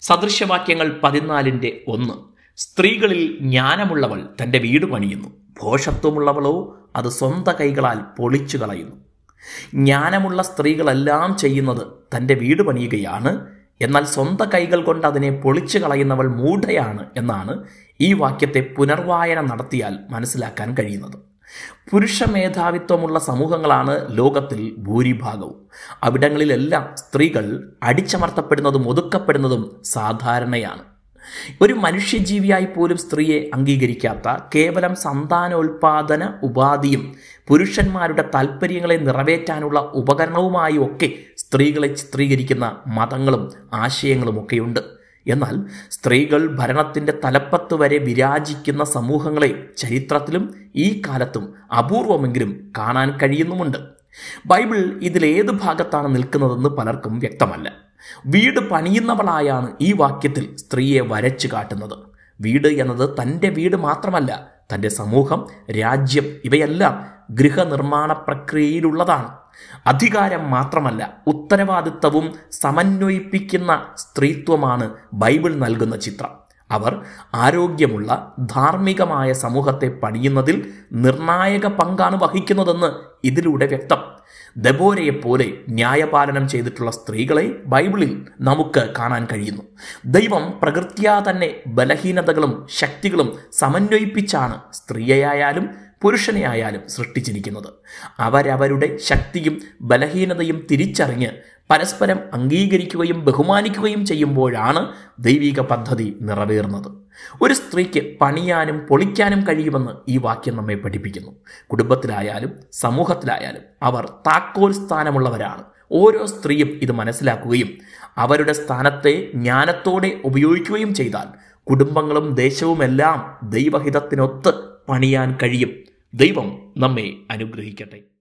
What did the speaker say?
സദൃശവാക്യങ്ങൾ പതിനാലിൻ്റെ ഒന്ന് സ്ത്രീകളിൽ ജ്ഞാനമുള്ളവൾ തൻ്റെ വീട് പണിയുന്നു ഭോഷത്വമുള്ളവളോ അത് സ്വന്തം കൈകളാൽ പൊളിച്ചു കളയുന്നു ജ്ഞാനമുള്ള സ്ത്രീകളെല്ലാം ചെയ്യുന്നത് തൻ്റെ വീട് പണിയുകയാണ് എന്നാൽ സ്വന്തം കൈകൾ കൊണ്ട് അതിനെ പൊളിച്ചു കളയുന്നവൾ മൂഢയാണ് എന്നാണ് ഈ വാക്യത്തെ പുനർവായന നടത്തിയാൽ മനസ്സിലാക്കാൻ കഴിയുന്നത് പുരുഷ മേധാവിത്വമുള്ള സമൂഹങ്ങളാണ് ലോകത്തിൽ ഭൂരിഭാഗവും അവിടങ്ങളിലെല്ലാം സ്ത്രീകൾ അടിച്ചമർത്തപ്പെടുന്നതും ഒതുക്കപ്പെടുന്നതും സാധാരണയാണ് ഒരു മനുഷ്യജീവിയായി പോലും സ്ത്രീയെ അംഗീകരിക്കാത്ത കേവലം സന്താനോൽപാദന ഉപാധിയും പുരുഷന്മാരുടെ താല്പര്യങ്ങളെ നിറവേറ്റാനുള്ള ഉപകരണവുമായി ഒക്കെ സ്ത്രീകളെ ചിത്രീകരിക്കുന്ന മതങ്ങളും ആശയങ്ങളുമൊക്കെയുണ്ട് എന്നാൽ സ്ത്രീകൾ ഭരണത്തിൻ്റെ തലപ്പത്ത് വരെ വിരാജിക്കുന്ന സമൂഹങ്ങളെ ചരിത്രത്തിലും ഈ കാലത്തും അപൂർവമെങ്കിലും കാണാൻ കഴിയുന്നുമുണ്ട് ബൈബിൾ ഇതിലേത് ഭാഗത്താണ് നിൽക്കുന്നതെന്ന് പലർക്കും വ്യക്തമല്ല വീട് പണിയുന്നവളായാണ് ഈ വാക്യത്തിൽ സ്ത്രീയെ വരച്ചു കാട്ടുന്നത് വീട് എന്നത് തൻ്റെ വീട് മാത്രമല്ല തൻ്റെ സമൂഹം രാജ്യം ഇവയെല്ലാം ഗൃഹനിർമ്മാണ പ്രക്രിയയിലുള്ളതാണ് അധികാരം മാത്രമല്ല ഉത്തരവാദിത്തവും സമന്വയിപ്പിക്കുന്ന സ്ത്രീത്വമാണ് ബൈബിൾ നൽകുന്ന ചിത്രം അവർ ആരോഗ്യമുള്ള ധാർമ്മികമായ സമൂഹത്തെ പണിയുന്നതിൽ നിർണായക പങ്കാണ് വഹിക്കുന്നതെന്ന് ഇതിലൂടെ വ്യക്തം ദബോരയെപ്പോലെ ന്യായപാലനം ചെയ്തിട്ടുള്ള സ്ത്രീകളെ ബൈബിളിൽ നമുക്ക് കാണാൻ കഴിയുന്നു ദൈവം പ്രകൃത്യാ തന്നെ ബലഹീനതകളും ശക്തികളും സമന്വയിപ്പിച്ചാണ് സ്ത്രീയായാലും പുരുഷനെ ആയാലും സൃഷ്ടിച്ചിരിക്കുന്നത് അവരവരുടെ ശക്തിയും ബലഹീനതയും തിരിച്ചറിഞ്ഞ് പരസ്പരം അംഗീകരിക്കുകയും ബഹുമാനിക്കുകയും ചെയ്യുമ്പോഴാണ് ദൈവിക പദ്ധതി നിറവേറുന്നത് ഒരു സ്ത്രീക്ക് പണിയാനും പൊളിക്കാനും കഴിയുമെന്ന് ഈ വാക്യം നമ്മെ പഠിപ്പിക്കുന്നു കുടുംബത്തിലായാലും സമൂഹത്തിലായാലും അവർ താക്കോൽ സ്ഥാനമുള്ളവരാണ് ഓരോ സ്ത്രീയും ഇത് മനസ്സിലാക്കുകയും അവരുടെ സ്ഥാനത്തെ ജ്ഞാനത്തോടെ ഉപയോഗിക്കുകയും ചെയ്താൽ കുടുംബങ്ങളും ദേശവുമെല്ലാം ദൈവഹിതത്തിനൊത്ത് പണിയാൻ കഴിയും ദൈവം നമ്മെ അനുഗ്രഹിക്കട്ടെ